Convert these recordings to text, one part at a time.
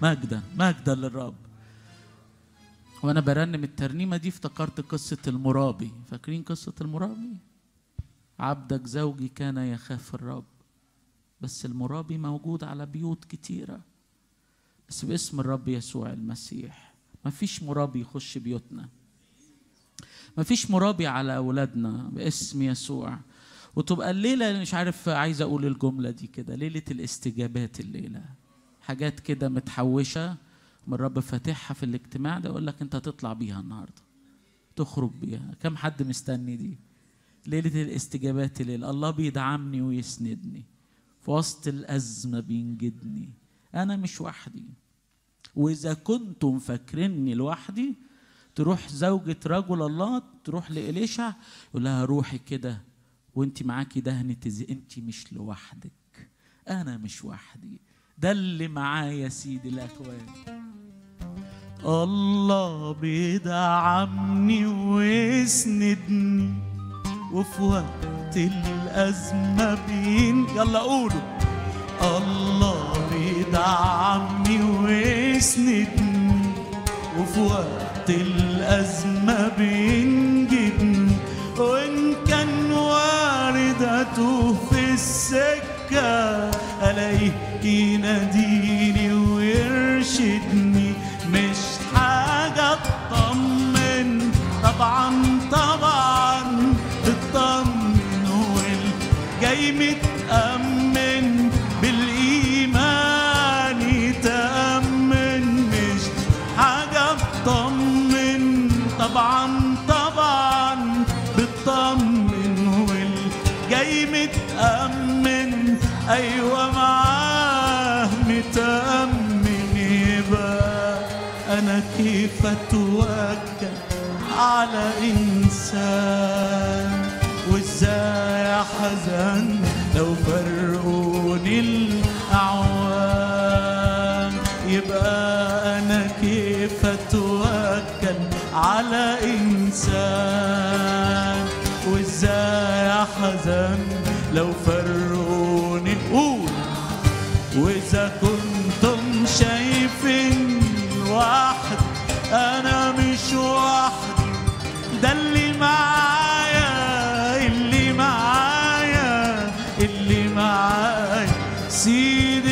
مجدا مجدا للرب وانا برنم الترنيمه دي افتكرت قصه المرابي فاكرين قصه المرابي عبدك زوجي كان يخاف الرب بس المرابي موجود على بيوت كتيره بس باسم الرب يسوع المسيح مفيش مرابي يخش بيوتنا مفيش مرابي على اولادنا باسم يسوع وتبقى الليله مش عارف عايز اقول الجمله دي كده ليله الاستجابات الليله حاجات كده متحوشه من الرب فاتحها في الاجتماع ده يقول لك انت هتطلع بيها النهارده تخرج بيها كم حد مستني دي ليله الاستجابات الليله الله بيدعمني ويسندني في وسط الازمه بينجدني انا مش وحدي واذا كنتم فاكريني لوحدي تروح زوجة رجل الله تروح لإليشع يقول لها روحي كده وانت معاكي دهنة زي انت مش لوحدك انا مش وحدي ده اللي معايا سيدي الاكوان الله بيدعمني ويسندني وفي وقت الأزمة بين يلا قولوا الله بيدعمني ويسندني وفي وقت الأزمة بينجدني وإن كان واردته في السكة ألاقيه يناديني ويرشدني مش حاجة تطمن طبعا طبعا تطمن والجاي متأمن بالإيمان يتأمن مش حاجة تطمن طبعا طبعا بتطمن والجاي متأمن أيوة معاه متأمن يبقى أنا كيف أتوكل على إنسان وإزاي أحزن لو فرقوني الأعوان يبقى أنا كيف أتوكل على إنسان وإزاي أحزن لو فرقوني قول وإذا كنتم شايفين واحد أنا مش وحدي ده اللي معايا اللي معايا اللي معايا سيد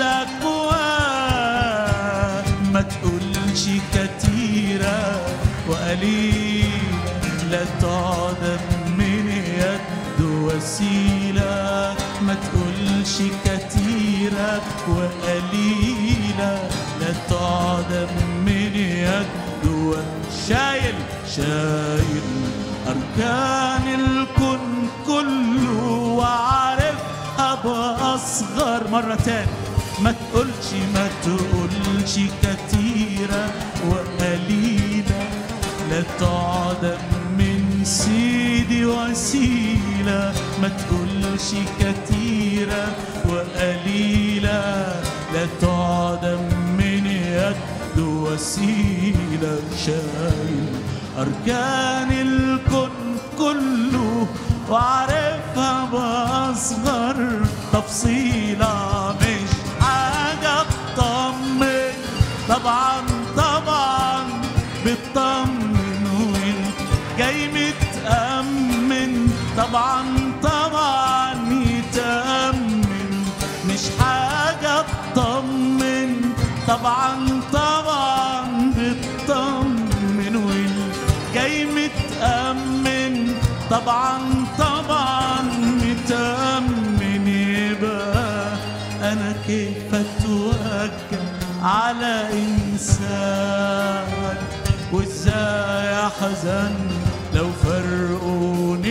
الأكوان ما تقولش كتيرة وقليلة لا تعدم من يد وسيلة ما تقولش كتيرة وقليلة لا تعدم من يد وشايل شايل أركان الكون كله وعارفها بأصغر مرة تاني ما تقولش ما تقولش كتيرة وقليلة لا تعدم من سيدي وسيلة ما تقولش كتيرة وقليلة لا تعدم من يد وسيلة شايل أركان الكون كله وعارفها بأصغر تفصيلة مش حاجة تطمن طبعا طبعا بتطمن والجاي متأمن طبعا طبعا يتأمن مش حاجة تطمن طبعا طبعا بتطمن والجاي متأمن طبعا طبعا متأمن يبقى أنا كيف أتوكل على إنسان وإزاي أحزن لو فرقوني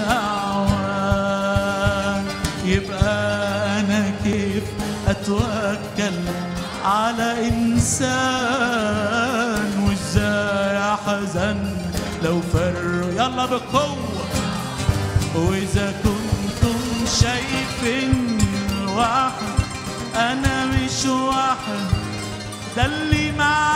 الأعوان يبقى أنا كيف أتوكل على إنسان وإزاي أحزن لو فرق يلا بقوة وإذا كنتم شايفين واحد أنا مش واحد ده اللي معايا